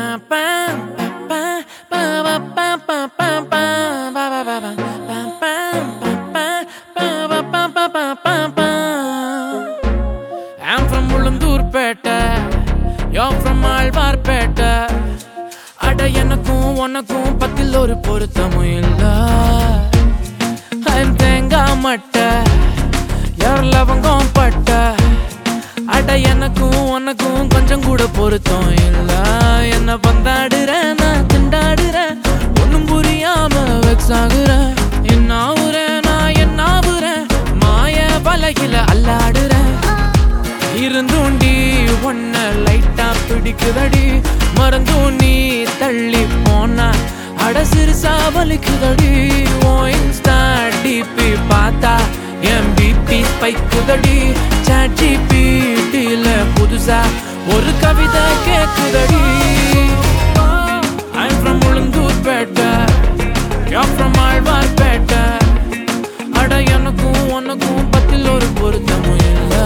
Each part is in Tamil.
I'm from Ulundurpet You're from Alwarpet அட எனக்கும் உனக்கும் பத்தில் ஒரு பொருத்தமும் இல்ல I'm தேங்காய் மட்டை யார் லவங்கம் பட்ட அட எனக்கும் உனக்கும் கொஞ்சம் கூட பொருத்தம் இல்ல என்ன பந்தாடுற நான் திண்டாடுறேன் ஒண்ணும் புரியாம வெக்ஸ் ஆகுறேன் என்ன ஆகுறேன் நான் என்ன ஆகுறேன் மாய வலையில அல்லாடுறேன் இருந்தூண்டி ஒன்ன லைட்டா பிடிக்குதடி மறந்தும் நீ தள்ளி போனா அட சிறுசா வலிக்குதடி ஓ இன்ஸ்டா டிபி பார்த்தா என் பிபி ஸ்பைக்குதடி சாட் ஜிபிடில புதுசா ஒரு கவிதை கேக்குதடி I'm from Ulundurpet You're from Alwarpet அட எனக்கும் உனக்கும் பத்தில் ஒரு பொருத்தமும் இல்லை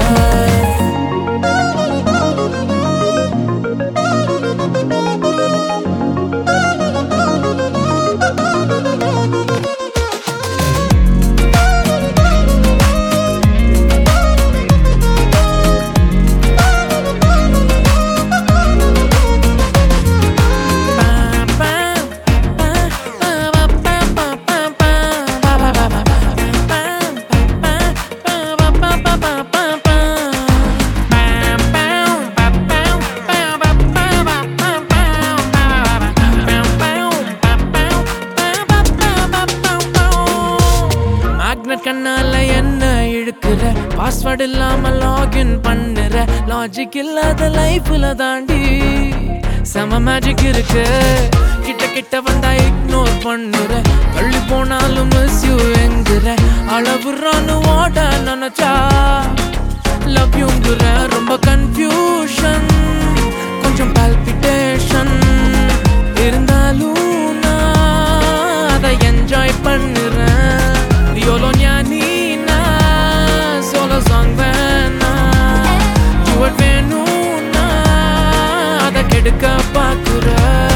மேக்னெட் கண்ணால என்ன இழுக்கிற பாஸ்வேர்ட் இல்லாம லாகின் பண்ணுற லாஜிக் இல்லாத லைஃப்ல தாண்டி செம மேஜிக் இருக்கு கிட்ட கிட்ட வந்தா இக்னோர் பண்ணுற தள்ளி போனாலும் மிஸ் யூ என்கிற அளவுறான்னு ஓட நினைச்சா லவ் யூங்கிற ரொம்ப கன்ஃபியூஷன் கொஞ்சம் பால்பிட்டேஷன் இருந்தாலும் நான் அதை என்ஜாய் பண்ணுறேன் எவ்வளோ ஞானினா சோலோ சாங் வேணா டுவட் வேணும்னா அதை கெடுக்க பார்க்குற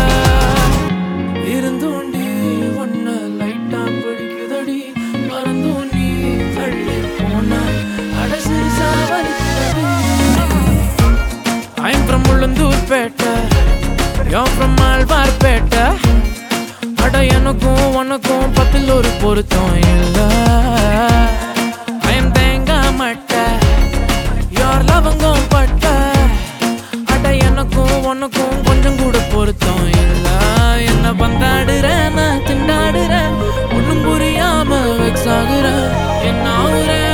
இருந்தோண்டி ஒன்ன லைட்டா பிடிக்குதடி மறந்தும் நீ தள்ளி போன அடசி சாவலிக்குதடி I'm from Ulundurpet You're from Alwarpet அட எனக்கும் உனக்கும் பத்தில் ஒரு பொருத்தம் இல்ல I am தேங்காய் மட்டை யார் லவங்கம் பட்ட அட எனக்கும் உனக்கும் கொஞ்சம் கூட பொருத்தம் இல்ல என்ன பந்தாடுற நான் திண்டாடுறேன் ஒண்ணும் புரியாம வெக்ஸ் ஆகுறேன் என்ன ஆகுறேன்